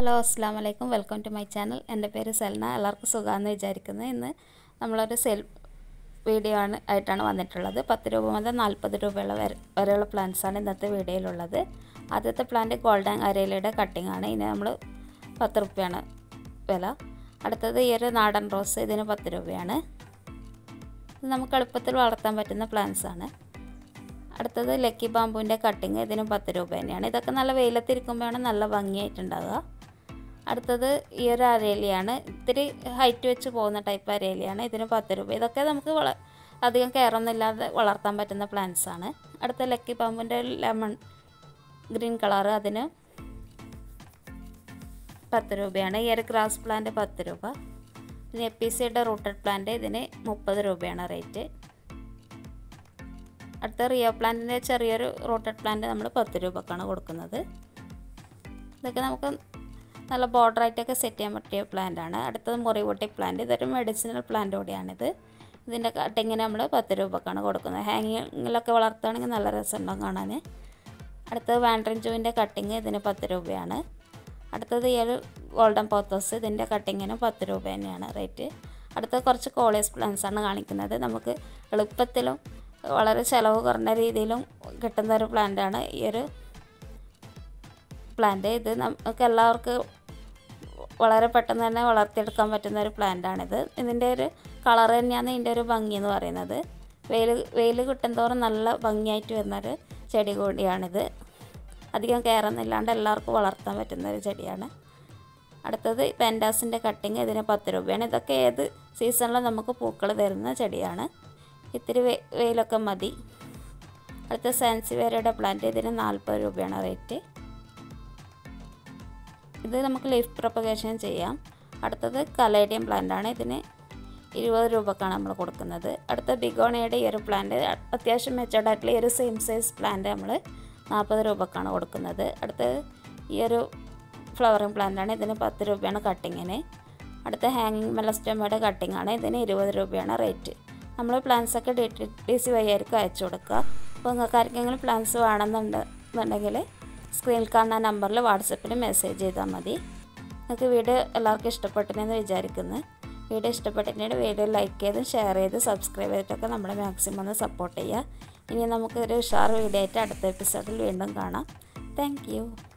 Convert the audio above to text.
hello അസ്സാം വലൈക്കും welcome to my channel എൻ്റെ പേര് സെൽന എല്ലാവർക്കും സുഖമാണെന്ന് വിചാരിക്കുന്നു ഇന്ന് നമ്മളൊരു സെൽ വീഡിയോ ആണ് ആയിട്ടാണ് വന്നിട്ടുള്ളത് പത്ത് രൂപ മുതൽ നാൽപ്പത് രൂപയുള്ള വരെ വരെയുള്ള പ്ലാന്റ്സാണ് ഇന്നത്തെ വീഡിയോയിലുള്ളത് ആദ്യത്തെ പ്ലാന്റ് ഗോൾഡൻ അരയിലയുടെ കട്ടിംഗ് ആണ് ഇതിന് നമ്മൾ പത്ത് റുപ്യാണ് വില അടുത്തത് ഈ ഒരു നാടൻ റോസ് ഇതിന് പത്ത് രൂപയാണ് ഇത് നമുക്ക് എളുപ്പത്തിൽ വളർത്താൻ പറ്റുന്ന പ്ലാന്റ്സ് ആണ് അടുത്തത് ലക്കി ബാമ്പുവിൻ്റെ കട്ടിങ് ഇതിന് പത്ത് രൂപ തന്നെയാണ് ഇതൊക്കെ നല്ല വെയിലത്തിരിക്കുമ്പോഴാണ് നല്ല ഭംഗിയായിട്ടുണ്ടാകുക അടുത്തത് ഈ ഒരു അരേലിയാണ് ഇത്തിരി ഹൈറ്റ് വെച്ച് പോകുന്ന ടൈപ്പ് അരേലിയാണ് ഇതിന് പത്ത് രൂപ ഇതൊക്കെ നമുക്ക് വള അധികം കെയറൊന്നും ഇല്ലാതെ വളർത്താൻ പറ്റുന്ന പ്ലാന്റ്സ് ആണ് അടുത്ത ലക്കി ബാമ്പുവിൻ്റെ ലെമൺ ഗ്രീൻ കളർ അതിന് പത്ത് രൂപയാണ് ഈ ഒരു ഗ്രാസ് പ്ലാന്റ് പത്ത് രൂപ പിന്നെ എപ്പിസിയുടെ റൂട്ടഡ് പ്ലാന്റ് ഇതിന് മുപ്പത് രൂപയാണ് റേറ്റ് അടുത്ത റിയോ പ്ലാന്റിൻ്റെ ചെറിയൊരു റൂട്ടഡ് പ്ലാന്റ് നമ്മൾ പത്ത് രൂപക്കാണ് കൊടുക്കുന്നത് ഇതൊക്കെ നമുക്ക് നല്ല ബോർഡറായിട്ടൊക്കെ സെറ്റ് ചെയ്യാൻ പറ്റിയ പ്ലാന്റ് ആണ് അടുത്തത് മുറിവൊട്ടി പ്ലാന്റ് ഇതൊരു മെഡിസിനൽ പ്ലാന്റ് കൂടിയാണിത് ഇതിൻ്റെ കട്ടിങ്ങിന് നമ്മൾ പത്ത് രൂപക്കാണ് കൊടുക്കുന്നത് ഹാങ്ങിങ്ങിലൊക്കെ വളർത്തുകയാണെങ്കിൽ നല്ല രസമുണ്ടാകും കാണാൻ അടുത്തത് വാൻഡ്രിൻ ജൂവിൻ്റെ കട്ടിങ് ഇതിന് പത്ത് രൂപയാണ് അടുത്തത് ഈ ഒരു ഗോൾഡൻ പോത്തോസ് ഇതിൻ്റെ കട്ടിങ്ങിന് പത്ത് രൂപ തന്നെയാണ് റേറ്റ് അടുത്തത് കുറച്ച് കോളേജ് പ്ലാന്റ്സ് ആണ് കാണിക്കുന്നത് നമുക്ക് എളുപ്പത്തിലും വളരെ ചിലവ് കുറഞ്ഞ രീതിയിലും കിട്ടുന്ന ഒരു പ്ലാന്റാണ് ഈ ഒരു പ്ലാന്റ് ഇത് നമുക്ക് എല്ലാവർക്കും വളരെ പെട്ടെന്ന് തന്നെ വളർത്തിയെടുക്കാൻ പറ്റുന്ന ഒരു പ്ലാന്റാണിത് ഇതിൻ്റെ ഒരു കളർ തന്നെയാണ് ഇതിൻ്റെ ഒരു ഭംഗി എന്ന് പറയുന്നത് വെയിൽ വെയിൽ കിട്ടുന്തോറും നല്ല ഭംഗിയായിട്ട് വരുന്നൊരു ചെടി കൂടിയാണിത് അധികം കെയറൊന്നുമില്ലാണ്ട് എല്ലാവർക്കും വളർത്താൻ പറ്റുന്ന ഒരു ചെടിയാണ് അടുത്തത് പെൻഡാസിൻ്റെ കട്ടിങ് ഇതിന് പത്ത് രൂപയാണ് ഇതൊക്കെ ഏത് സീസണിലും നമുക്ക് പൂക്കൾ തരുന്ന ചെടിയാണ് ഇത്തിരി വെയിലൊക്കെ മതി അടുത്ത സാൻസിവേരയുടെ പ്ലാന്റ് ഇതിന് നാൽപ്പത് രൂപയാണ് റേറ്റ് ഇത് നമുക്ക് ലീഫ് പ്രൊപ്പഗേഷൻ ചെയ്യാം അടുത്തത് കലേഡിയം പ്ലാന്റ് ആണ് ഇതിന് ഇരുപത് രൂപക്കാണ് നമ്മൾ കൊടുക്കുന്നത് അടുത്ത ബിഗോണയുടെ ഈ ഒരു പ്ലാന്റ് അത്യാവശ്യം മെച്ചോർഡായിട്ടുള്ള ഈ ഒരു സെയിം സൈസ് പ്ലാന്റ് നമ്മൾ നാൽപ്പത് രൂപക്കാണ് കൊടുക്കുന്നത് അടുത്തത് ഈ ഒരു ഫ്ലവറിങ് പ്ലാന്റ് ആണ് ഇതിന് പത്ത് രൂപയാണ് കട്ടിങ്ങിന് അടുത്ത ഹാങ്ങിങ് മെലസ്റ്റോമയുടെ കട്ടിംഗ് ആണ് ഇതിന് ഇരുപത് രൂപയാണ് റേറ്റ് നമ്മൾ പ്ലാൻസൊക്കെ ഡി ടി ഡി സി വഴി ആയിരിക്കും അയച്ചു കൊടുക്കുക അപ്പോൾ നിങ്ങൾക്ക് ആർക്കെങ്കിലും പ്ലാൻസ് വേണമെന്നുണ്ടെന്നുണ്ടെങ്കിൽ സ്ക്രീനിൽ കാണുന്ന നമ്പറിൽ വാട്സപ്പിൽ മെസ്സേജ് ചെയ്താൽ മതി നിങ്ങൾക്ക് വീഡിയോ എല്ലാവർക്കും ഇഷ്ടപ്പെട്ടെന്ന് വിചാരിക്കുന്നു വീഡിയോ ഇഷ്ടപ്പെട്ടിട്ടുണ്ടെങ്കിൽ വീഡിയോ ലൈക്ക് ചെയ്ത് ഷെയർ ചെയ്ത് സബ്സ്ക്രൈബ് ചെയ്തിട്ടൊക്കെ നമ്മളെ മാക്സിമം ഒന്ന് സപ്പോർട്ട് ചെയ്യുക ഇനി നമുക്കൊരു ഉഷാർ വീഡിയോ ആയിട്ട് അടുത്ത എപ്പിസോഡിൽ വീണ്ടും കാണാം താങ്ക്